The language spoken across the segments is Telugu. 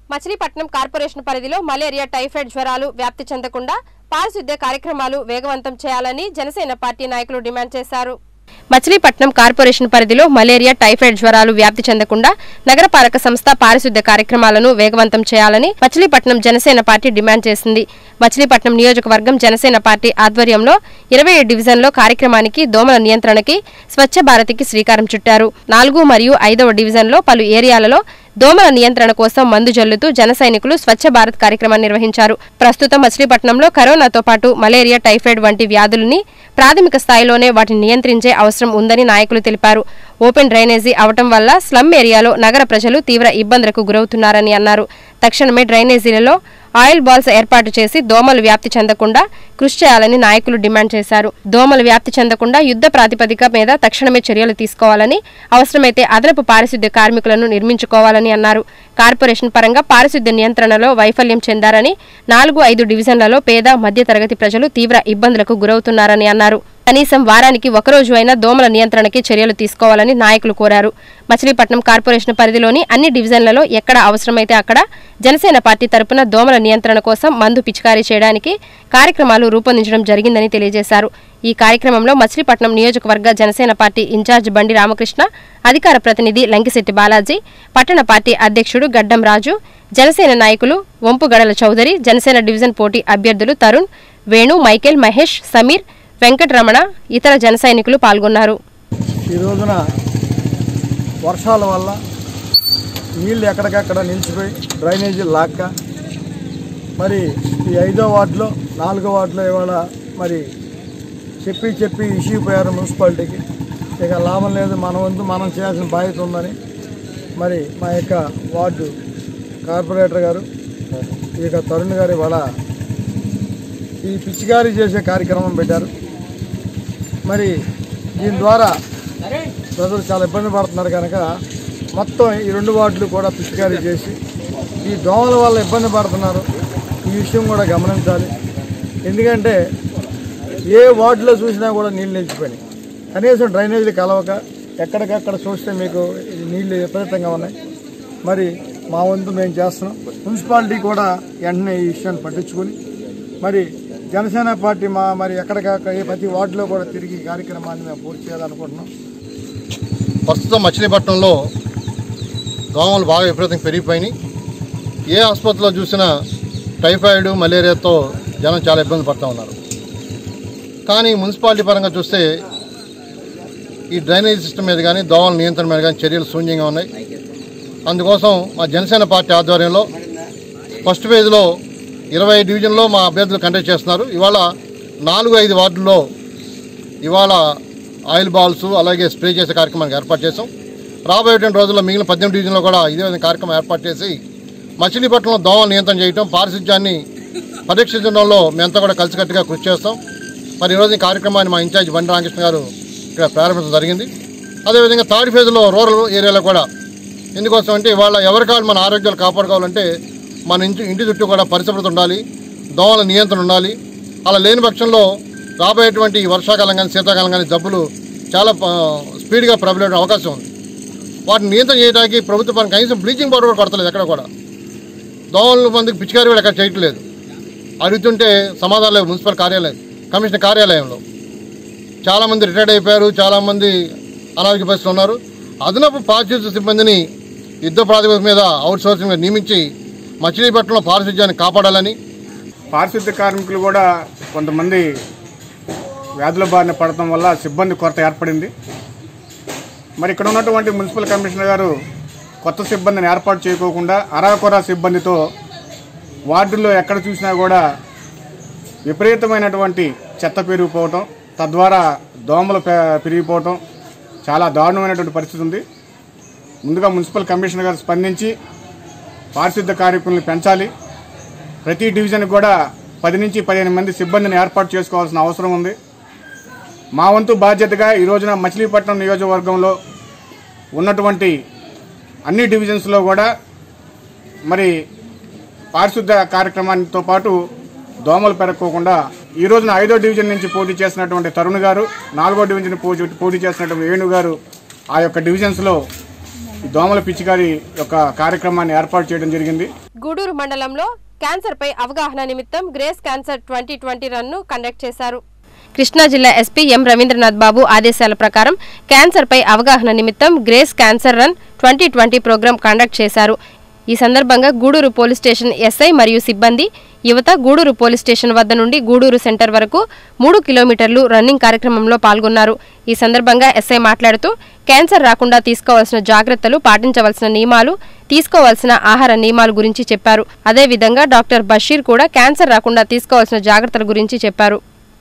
మచిలీపట్నం కార్పొరేషన్ పరిధిలో మలేరియా టైఫాయిడ్ జ్వరాలు వ్యాప్తి చెందకుండా పారిశుద్ధ్య కార్యక్రమాలు వేగవంతం చేయాలని జనసేన పార్టీ నాయకులు డిమాండ్ చేశారు మచిలీపట్నం కార్పొరేషన్ పరిధిలో మలేరియా టైఫాయిడ్ జ్వరాలు వ్యాప్తి చెందకుండా నగరపాలక సంస్థ పారిశుద్ధ్య కార్యక్రమాలను వేగవంతం చేయాలని మచిలీపట్నం జనసేన పార్టీ డిమాండ్ చేసింది మచిలీపట్నం నియోజకవర్గం జనసేన పార్టీ ఆధ్వర్యంలో ఇరవై డివిజన్లో కార్యక్రమానికి దోమల నియంత్రణకి స్వచ్ఛ భారత్కి శ్రీకారం చుట్టారు నాలుగు మరియు ఐదవ డివిజన్లో పలు ఏరియాలలో దోమల నియంత్రణ కోసం మందు జల్లుతూ జన సైనికులు స్వచ్ఛ భారత్ కార్యక్రమాన్ని నిర్వహించారు ప్రస్తుతం మచిలీపట్నంలో కరోనాతో పాటు మలేరియా టైఫాయిడ్ వంటి వ్యాధులని ప్రాథమిక స్థాయిలోనే వాటిని నియంత్రించే అవసరం ఉందని నాయకులు తెలిపారు ఓపెన్ డ్రైనేజీ అవటం వల్ల స్లమ్ ఏరియాలో నగర ప్రజలు తీవ్ర ఇబ్బందులకు గురవుతున్నారని అన్నారు తక్షణమే డ్రైనేజీలలో ఆయిల్ బాల్స్ ఏర్పాటు చేసి దోమలు వ్యాప్తి చెందకుండా కృషి చేయాలని నాయకులు డిమాండ్ చేశారు దోమలు వ్యాప్తి చెందకుండా యుద్ధ ప్రాతిపదిక మీద తక్షణమే చర్యలు తీసుకోవాలని అవసరమైతే అదనపు పారిశుద్ధ్య కార్మికులను నిర్మించుకోవాలని అన్నారు కార్పొరేషన్ పరంగా పారిశుద్ధ్య నియంత్రణలో వైఫల్యం చెందారని నాలుగు ఐదు డివిజన్లలో పేద మధ్యతరగతి ప్రజలు తీవ్ర ఇబ్బందులకు గురవుతున్నారని అన్నారు కనీసం వారానికి ఒకరోజు అయినా దోమల నియంత్రణకి చర్యలు తీసుకోవాలని నాయకులు కోరారు మచిలీపట్నం కార్పొరేషన్ పరిధిలోని అన్ని డివిజన్లలో ఎక్కడ అవసరమైతే అక్కడ జనసేన పార్టీ తరపున దోమల నియంత్రణ కోసం మందు పిచికారీ చేయడానికి కార్యక్రమాలు రూపొందించడం జరిగిందని తెలియజేశారు ఈ కార్యక్రమంలో మచిలీపట్నం నియోజకవర్గ జనసేన పార్టీ ఇన్ఛార్జ్ బండి రామకృష్ణ అధికార ప్రతినిధి లంకిశెట్టి బాలాజీ పట్టణ పార్టీ అధ్యక్షుడు గడ్డం రాజు జనసేన నాయకులు వంపుగడల చౌదరి జనసేన డివిజన్ పోటీ అభ్యర్థులు తరుణ్ వేణు మైకేల్ మహేష్ సమీర్ వెంకటరమణ ఇతర జన సైనికులు పాల్గొన్నారు ఈ రోజున వర్షాల వల్ల నీళ్ళు ఎక్కడికక్కడ నిలిచిపోయి డ్రైనేజీ లాక్క మరి ఈ ఐదో వార్డులో నాలుగో వార్డులో ఇవాళ మరి చెప్పి చెప్పి ఇసిగిపోయారు మున్సిపాలిటీకి ఇక లాభం లేదు మన వంతు మనం చేయాల్సిన బాధ్యత ఉందని మరి మా యొక్క వార్డు కార్పొరేటర్ గారు ఇక తరుణ్ గారు ఇవాళ ఈ పిచ్చికారీ చేసే కార్యక్రమం పెట్టారు మరి దీని ద్వారా ప్రజలు చాలా ఇబ్బంది పడుతున్నారు కనుక మొత్తం ఈ రెండు వార్డులు కూడా పిచికారీ చేసి ఈ దోమల వల్ల ఇబ్బంది పడుతున్నారు ఈ విషయం కూడా గమనించాలి ఎందుకంటే ఏ వార్డులో చూసినా కూడా నీళ్ళు నిలిచిపోయినాయి కనీసం డ్రైనేజీలు కలవక ఎక్కడికక్కడ చూస్తే మీకు ఈ నీళ్ళు విపరీతంగా ఉన్నాయి మరి మా వంతు మేము చేస్తున్నాం మున్సిపాలిటీ కూడా వెంటనే ఈ విషయాన్ని పట్టించుకొని మరి జనసేన పార్టీ మా మరి ఎక్కడికక్కడ ఏ ప్రతి వార్డులో కూడా తిరిగి ఈ కార్యక్రమాన్ని మేము పూర్తి చేయాలనుకుంటున్నాం ప్రస్తుతం మచిలీపట్నంలో దోమలు బాగా విపరీతంగా పెరిగిపోయినాయి ఏ ఆసుపత్రిలో చూసినా టైఫాయిడ్ మలేరియాతో జనం చాలా ఇబ్బంది పడుతూ ఉన్నారు కానీ మున్సిపాలిటీ పరంగా చూస్తే ఈ డ్రైనేజ్ సిస్టమ్ మీద కానీ దోమల నియంత్రణ మీద కానీ చర్యలు శూన్యంగా ఉన్నాయి అందుకోసం మా జనసేన పార్టీ ఆధ్వర్యంలో ఫస్ట్ ఫేజ్లో ఇరవై డివిజన్లో మా అభ్యర్థులు కండక్ట్ చేస్తున్నారు ఇవాళ నాలుగు ఐదు వార్డుల్లో ఇవాళ ఆయిల్ బాల్స్ అలాగే స్ప్రే చేసే కార్యక్రమానికి ఏర్పాటు చేసాం రాబోయేటువంటి రోజుల్లో మిగిలిన పద్దెనిమిది డివిజన్లో కూడా ఇదే విధంగా కార్యక్రమం ఏర్పాటు చేసి మచిలీపట్నంలో దోమల నియంత్రణ చేయటం పారిశుధ్యాన్ని పరీక్షించడంలో మేమంతా కూడా కలిసికట్టుగా కృషి చేస్తాం మరి ఈరోజు ఈ కార్యక్రమాన్ని మా ఇన్ఛార్జ్ బండి రామకృష్ణ గారు ఇక్కడ ప్రారంభించడం జరిగింది అదేవిధంగా థర్డ్ ఫేజ్లో రూరల్ ఏరియాలో కూడా ఎందుకోసం అంటే ఇవాళ ఎవరికాలు మన ఆరోగ్యాలు కాపాడుకోవాలంటే మన ఇంటి ఇంటి చుట్టూ కూడా పరిశుభ్రత ఉండాలి దోమల నియంత్రణ ఉండాలి అలా లేని పక్షంలో రాబోయేటువంటి ఈ వర్షాకాలం కానీ శీతాకాలం కానీ జబ్బులు చాలా ఆ, స్పీడ్గా ప్రబలే అవకాశం ఉంది వాటిని నియంత్రణ చేయడానికి ప్రభుత్వం కనీసం బ్లీచింగ్ పౌడర్ కూడా కొడతలేదు ఎక్కడ కూడా దోమల మందికి పిచికారి కూడా ఎక్కడ చేయట్లేదు అడుగుతుంటే సమాధానం లేదు మున్సిపల్ కార్యాలయం కమిషనర్ కార్యాలయంలో చాలామంది రిటైర్డ్ అయిపోయారు చాలామంది అనారోగ్య పరిస్థితులు ఉన్నారు అదనపు పారిశుద్ధ్య సిబ్బందిని యుద్ధ ప్రాతిపదిక మీద అవుట్ సోర్సింగ్ మీద నియమించి మచిలీపట్నంలో పారిశుధ్యాన్ని కాపాడాలని పారిశుద్ధ్య కార్మికులు కూడా కొంతమంది వ్యాధుల బారిన పడటం వల్ల సిబ్బంది కొరత ఏర్పడింది మరి ఇక్కడ ఉన్నటువంటి మున్సిపల్ కమిషనర్ గారు కొత్త సిబ్బందిని ఏర్పాటు చేయకోకుండా అరాకొర సిబ్బందితో వార్డుల్లో ఎక్కడ చూసినా కూడా విపరీతమైనటువంటి చెత్త పెరిగిపోవటం తద్వారా దోమలు పె- పెరిగిపోవటం చాలా దారుణమైనటువంటి పరిస్థితి ఉంది ముందుగా మున్సిపల్ కమిషనర్ గారు స్పందించి పారిశుద్ధ్య కార్మికులను పెంచాలి ప్రతి డివిజన్ కూడా పది నుంచి పదిహేను మంది సిబ్బందిని ఏర్పాటు చేసుకోవాల్సిన అవసరం ఉంది మా వంతు బాధ్యతగా ఈ రోజున మచిలీపట్నం నియోజకవర్గంలో ఉన్నటువంటి అన్ని డివిజన్స్లో కూడా మరి పారిశుద్ధ కార్యక్రమానితో పాటు దోమలు పెరగకోకుండా ఈ రోజున ఐదో డివిజన్ నుంచి పోటీ చేసినటువంటి తరుణ్ గారు నాలుగో డివిజన్ పోటీ పోటీ చేసినటువంటి వేణు గారు ఆ యొక్క డివిజన్స్లో ఈ దోమల పిచికారి యొక్క కార్యక్రమాన్ని ఏర్పాటు చేయడం జరిగింది గూడూరు మండలంలో క్యాన్సర్ పై అవగాహన నిమిత్తం Grace cancer twenty twenty run ను కండక్ట్ చేశారు కృష్ణా జిల్లా ఎస్పీ ఎం రవీంద్రనాథ్ బాబు ఆదేశాల ప్రకారం క్యాన్సర్ పై అవగాహన నిమిత్తం Grace cancer run twenty twenty programme conduct చేశారు ఈ సందర్భంగా గూడూరు పోలీస్ స్టేషన్ ఎస్ఐ మరియు సిబ్బంది యువత గూడూరు పోలీస్ స్టేషన్ వద్ద నుండి గూడూరు సెంటర్ వరకు మూడు కిలోమీటర్లు రన్నింగ్ కార్యక్రమంలో పాల్గొన్నారు ఈ సందర్భంగా ఎస్ఐ మాట్లాడుతూ క్యాన్సర్ రాకుండా తీసుకోవాల్సిన జాగ్రత్తలు పాటించవలసిన నియమాలు తీసుకోవాల్సిన ఆహార నియమాల గురించి చెప్పారు అదేవిధంగా డాక్టర్ బషీర్ కూడా క్యాన్సర్ రాకుండా తీసుకోవాల్సిన జాగ్రత్తల గురించి చెప్పారు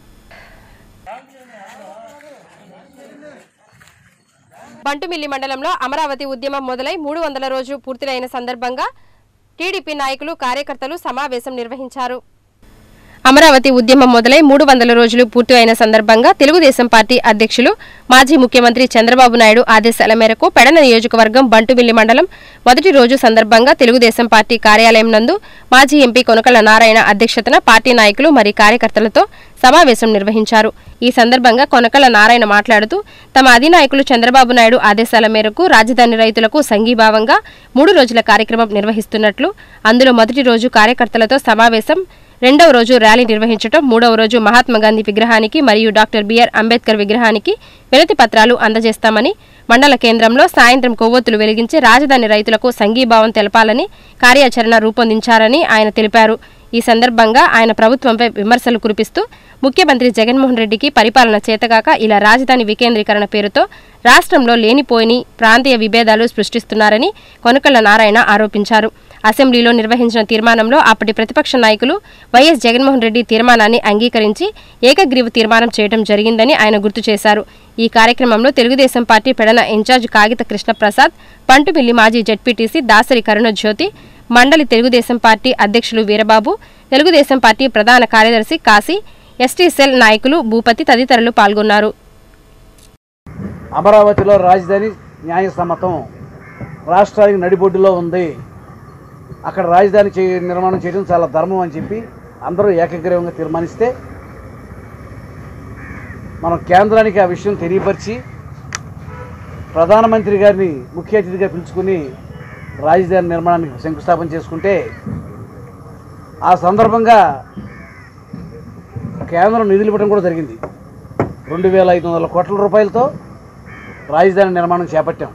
బంటుమిల్లి మండలంలో అమరావతి ఉద్యమం మొదలై మూడు వందల రోజు పూర్తిరైన సందర్భంగా టీడీపీ నాయకులు కార్యకర్తలు సమావేశం నిర్వహించారు అమరావతి ఉద్యమం మొదలై మూడు వందల రోజులు పూర్తి అయిన సందర్భంగా తెలుగుదేశం పార్టీ అధ్యక్షులు మాజీ ముఖ్యమంత్రి చంద్రబాబు నాయుడు ఆదేశాల మేరకు పెడన నియోజకవర్గం బంటుమిల్లి మండలం మొదటి రోజు సందర్భంగా తెలుగుదేశం పార్టీ కార్యాలయం నందు మాజీ ఎంపీ కొనకల నారాయణ అధ్యక్షతన పార్టీ నాయకులు మరియు కార్యకర్తలతో సమావేశం నిర్వహించారు ఈ సందర్భంగా కొనకల నారాయణ మాట్లాడుతూ తమ అధినాయకులు చంద్రబాబు నాయుడు ఆదేశాల మేరకు రాజధాని రైతులకు సంఘీభావంగా మూడు రోజుల కార్యక్రమం నిర్వహిస్తున్నట్లు అందులో మొదటి రోజు కార్యకర్తలతో సమావేశం రెండవ రోజు ర్యాలీ నిర్వహించడం మూడవ రోజు మహాత్మా గాంధీ విగ్రహానికి మరియు డాక్టర్ బిఆర్ అంబేద్కర్ విగ్రహానికి వినతి పత్రాలు అందజేస్తామని మండల కేంద్రంలో సాయంత్రం కొవ్వొత్తులు వెలిగించి రాజధాని రైతులకు సంఘీభావం తెలపాలని కార్యాచరణ రూపొందించారని ఆయన తెలిపారు ఈ సందర్భంగా ఆయన ప్రభుత్వంపై విమర్శలు కురిపిస్తూ ముఖ్యమంత్రి జగన్మోహన్ రెడ్డికి పరిపాలన చేతగాక ఇలా రాజధాని వికేంద్రీకరణ పేరుతో రాష్ట్రంలో లేనిపోని ప్రాంతీయ విభేదాలు సృష్టిస్తున్నారని కొనకళ్ళ నారాయణ ఆరోపించారు అసెంబ్లీలో నిర్వహించిన తీర్మానంలో అప్పటి ప్రతిపక్ష నాయకులు వైఎస్ జగన్మోహన్ రెడ్డి తీర్మానాన్ని అంగీకరించి ఏకగ్రీవ తీర్మానం చేయడం జరిగిందని ఆయన గుర్తు చేశారు ఈ కార్యక్రమంలో తెలుగుదేశం పార్టీ పెడన ఇన్ఛార్జ్ కాగిత కృష్ణప్రసాద్ పంటుమిల్లి మాజీ జడ్పీటీసీ దాసరి కరుణజ్యోతి మండలి తెలుగుదేశం పార్టీ అధ్యక్షులు వీరబాబు తెలుగుదేశం పార్టీ ప్రధాన కార్యదర్శి కాశీ ఎస్టీ సెల్ నాయకులు భూపతి తదితరులు పాల్గొన్నారు అమరావతిలో రాజధాని న్యాయసమ్మతం రాష్ట్రానికి నడిబొడ్డులో ఉంది అక్కడ రాజధాని చే నిర్మాణం చేయడం చాలా ధర్మం అని చెప్పి అందరూ ఏకగ్రీవంగా తీర్మానిస్తే మనం కేంద్రానికి ఆ విషయం తెలియపరిచి ప్రధానమంత్రి గారిని ముఖ్య అతిథిగా పిలుచుకుని రాజధాని నిర్మాణానికి శంకుస్థాపన చేసుకుంటే ఆ సందర్భంగా కేంద్రం నిధులు ఇవ్వడం కూడా జరిగింది రెండు వేల ఐదు వందల కోట్ల రూపాయలతో రాజధాని నిర్మాణం చేపట్టాం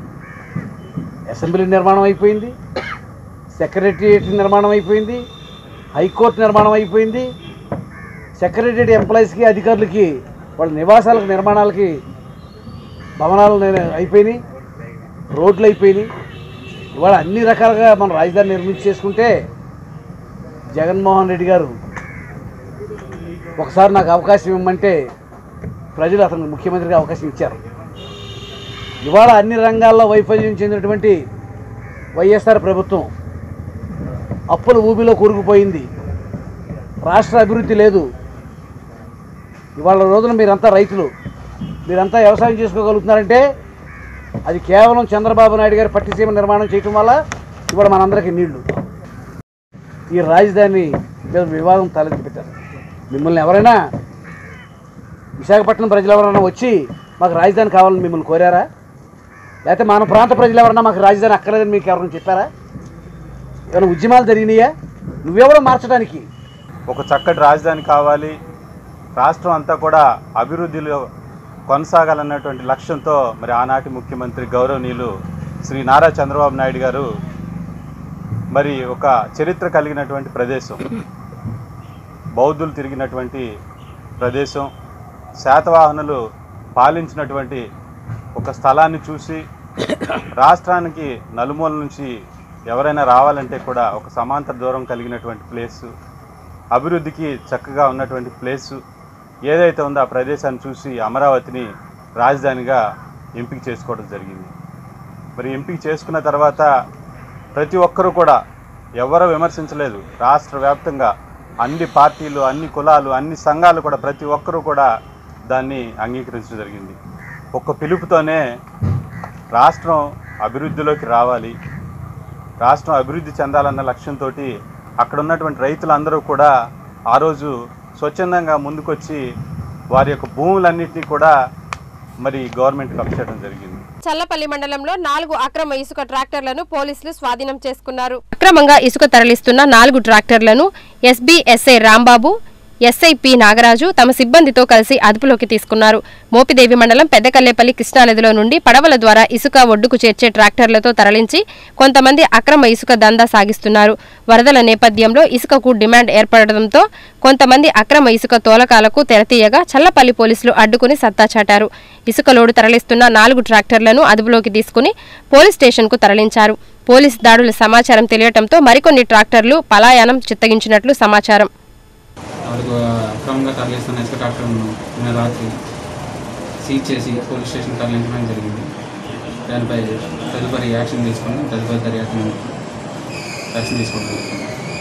అసెంబ్లీ నిర్మాణం అయిపోయింది సెక్రటరియట్ నిర్మాణం అయిపోయింది హైకోర్టు నిర్మాణం అయిపోయింది సెక్రటరియట్ ఎంప్లాయీస్కి అధికారులకి వాళ్ళ నివాసాలకు నిర్మాణాలకి భవనాలు నే- అయిపోయినాయి రోడ్లు అయిపోయినాయి ఇవాళ అన్ని రకాలుగా మనం రాజధాని నిర్మించి చేసుకుంటే జగన్మోహన్ రెడ్డి గారు ఒకసారి నాకు అవకాశం ఇవ్వమంటే ప్రజలు అతనికి ముఖ్యమంత్రిగా అవకాశం ఇచ్చారు ఇవాళ అన్ని రంగాల్లో వైఫల్యం చెందినటువంటి వైఎస్ఆర్ ప్రభుత్వం అప్పుల ఊబిలో కూరుకుపోయింది రాష్ట్ర అభివృద్ధి లేదు ఇవాళ రోజున మీరంతా రైతులు మీరంతా వ్యవసాయం చేసుకోగలుగుతున్నారంటే అది కేవలం చంద్రబాబు నాయుడు గారి పట్టిసీమ నిర్మాణం చేయటం వల్ల ఇవాళ మనందరికీ నీళ్లు ఈ రాజధాని మీద వివాదం తలెత్తి పెట్టారు మిమ్మల్ని ఎవరైనా విశాఖపట్నం ప్రజలు ఎవరైనా వచ్చి మాకు రాజధాని కావాలని మిమ్మల్ని కోరారా లేకపోతే మన ప్రాంత ప్రజలు ఎవరైనా మాకు రాజధాని అక్కర్లేదని మీకు ఎవరైనా చెప్పారా ఏమైనా ఉద్యమాలు జరిగినాయా నువ్వెవరో మార్చడానికి ఒక చక్కటి రాజధాని కావాలి రాష్ట్రం అంతా కూడా అభివృద్ధిలో కొనసాగాలన్నటువంటి లక్ష్యంతో మరి ఆనాటి ముఖ్యమంత్రి గౌరవనీయులు శ్రీ నారా చంద్రబాబు నాయుడు గారు మరి ఒక చరిత్ర కలిగినటువంటి ప్రదేశం బౌద్ధులు తిరిగినటువంటి ప్రదేశం శాతవాహనులు పాలించినటువంటి ఒక స్థలాన్ని చూసి రాష్ట్రానికి నలుమూల నుంచి ఎవరైనా రావాలంటే కూడా ఒక సమాంతర దూరం కలిగినటువంటి ప్లేసు అభివృద్ధికి చక్కగా ఉన్నటువంటి ప్లేసు ఏదైతే ఉందో ఆ ప్రదేశాన్ని చూసి అమరావతిని రాజధానిగా ఎంపిక చేసుకోవడం జరిగింది మరి ఎంపిక చేసుకున్న తర్వాత ప్రతి ఒక్కరూ కూడా ఎవరూ విమర్శించలేదు రాష్ట్ర వ్యాప్తంగా అన్ని పార్టీలు అన్ని కులాలు అన్ని సంఘాలు కూడా ప్రతి ఒక్కరూ కూడా దాన్ని అంగీకరించడం జరిగింది ఒక్క పిలుపుతోనే రాష్ట్రం అభివృద్ధిలోకి రావాలి రాష్ట్రం అభివృద్ధి చెందాలన్న లక్ష్యంతో అక్కడ ఉన్నటువంటి రైతులందరూ కూడా ఆ రోజు స్వచ్ఛందంగా ముందుకొచ్చి వారి యొక్క భూములన్నింటినీ కూడా మరి గవర్నమెంట్కి అప్పచేయడం జరిగింది చల్లపల్లి మండలంలో నాలుగు అక్రమ ఇసుక ట్రాక్టర్లను పోలీసులు స్వాధీనం చేసుకున్నారు అక్రమంగా ఇసుక తరలిస్తున్న నాలుగు ట్రాక్టర్లను SB SI Rambabu SI P Nagaraju తమ సిబ్బందితో కలిసి అదుపులోకి తీసుకున్నారు మోపిదేవి మండలం పెద్దకల్లేపల్లి కృష్ణానదిలో నుండి పడవల ద్వారా ఇసుక ఒడ్డుకు చేర్చే ట్రాక్టర్లతో తరలించి కొంతమంది అక్రమ ఇసుక దందా సాగిస్తున్నారు వరదల నేపథ్యంలో ఇసుకకు డిమాండ్ ఏర్పడడంతో కొంతమంది అక్రమ ఇసుక తోలకాలకు తెరతీయగా చల్లపల్లి పోలీసులు అడ్డుకుని సత్తా చాటారు ఇసుక లోడు తరలిస్తున్న నాలుగు ట్రాక్టర్లను అదుపులోకి తీసుకుని పోలీస్ స్టేషన్కు తరలించారు పోలీస్ దాడుల సమాచారం తెలియటంతో మరికొన్ని ట్రాక్టర్లు పలాయనం చిత్తగించినట్లు సమాచారం వాళ్ళకు అక్రమంగా తరలిస్తున్న ఇసుక ట్రాక్టర్ను నిన్న రాత్రి సీజ్ చేసి పోలీస్ స్టేషన్ తరలించడం జరిగింది దానిపై తదుపరి యాక్షన్ తీసుకొని తదుపరి దర్యాప్తు యాక్షన్ తీసుకోవడం జరుగుతుంది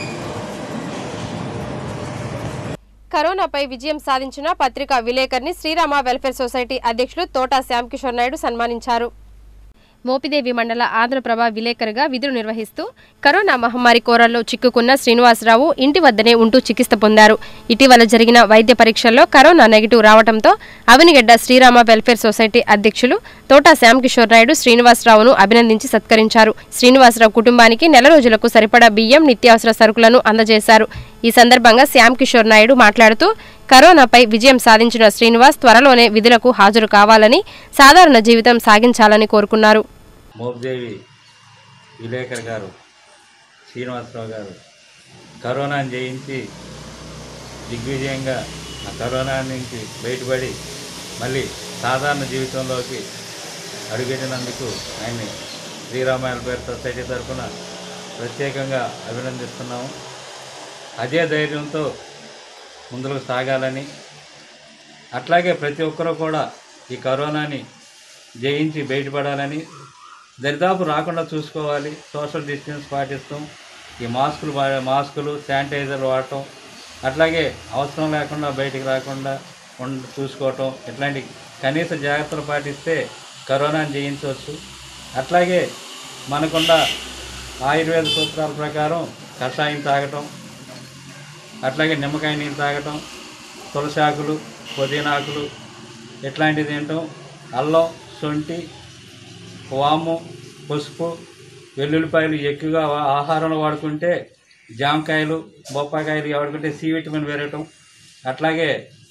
కరోనాపై విజయం సాధించిన పత్రికా విలేకరిని శ్రీరామ వెల్ఫేర్ సొసైటీ అధ్యక్షులు తోటా శ్యామ్ నాయుడు సన్మానించారు మోపిదేవి మండల ఆంధ్రప్రభ విలేకరిగా విధులు నిర్వహిస్తూ కరోనా మహమ్మారి కోరల్లో చిక్కుకున్న శ్రీనివాసరావు ఇంటి వద్దనే ఉంటూ చికిత్స పొందారు ఇటీవల జరిగిన వైద్య పరీక్షల్లో కరోనా నెగిటివ్ రావడంతో అవనిగడ్డ శ్రీరామ వెల్ఫేర్ సొసైటీ అధ్యక్షులు తోటా శ్యామ్ కిషోర్ నాయుడు శ్రీనివాసరావును అభినందించి సత్కరించారు శ్రీనివాసరావు కుటుంబానికి నెల రోజులకు సరిపడా బియ్యం నిత్యావసర సరుకులను అందజేశారు ఈ సందర్భంగా శ్యామ్ కిషోర్ నాయుడు మాట్లాడుతూ కరోనాపై విజయం సాధించిన శ్రీనివాస్ త్వరలోనే విధులకు హాజరు కావాలని సాధారణ జీవితం సాగించాలని కోరుకున్నారు మోబ్దేవి విలేకర్ గారు శ్రీనివాసరావు గారు కరోనాను జయించి దిగ్విజయంగా ఆ కరోనా నుంచి బయటపడి మళ్ళీ సాధారణ జీవితంలోకి అడుగెట్టినందుకు ఆయన్ని శ్రీరామ వెల్ఫేర్ సొసైటీ తరఫున ప్రత్యేకంగా అభినందిస్తున్నాము అదే ధైర్యంతో ముందుకు సాగాలని అట్లాగే ప్రతి ఒక్కరూ కూడా ఈ కరోనాని జయించి బయటపడాలని దరిదాపు రాకుండా చూసుకోవాలి సోషల్ డిస్టెన్స్ పాటిస్తాం ఈ మాస్కులు వా- మాస్కులు శానిటైజర్ వాడటం అట్లాగే అవసరం లేకుండా బయటికి రాకుండా ఉండ చూసుకోవటం ఇట్లాంటి కనీస జాగ్రత్తలు పాటిస్తే కరోనాని జయించవచ్చు అట్లాగే మనకున్న ఆయుర్వేద సూత్రాల ప్రకారం కషాయం తాగటం అట్లాగే నిమ్మకాయ నీళ్ళు తాగటం తులసాకులు పుదీనాకులు ఇట్లాంటివి తినటం అల్లం శొంఠి వాము పసుపు వెల్లుల్లిపాయలు ఎక్కువగా ఆ- ఆహారంలో వాడుకుంటే జామకాయలు బొప్పాకాయలు వాడుకుంటే సి విటమిన్ పెరగటం అట్లాగే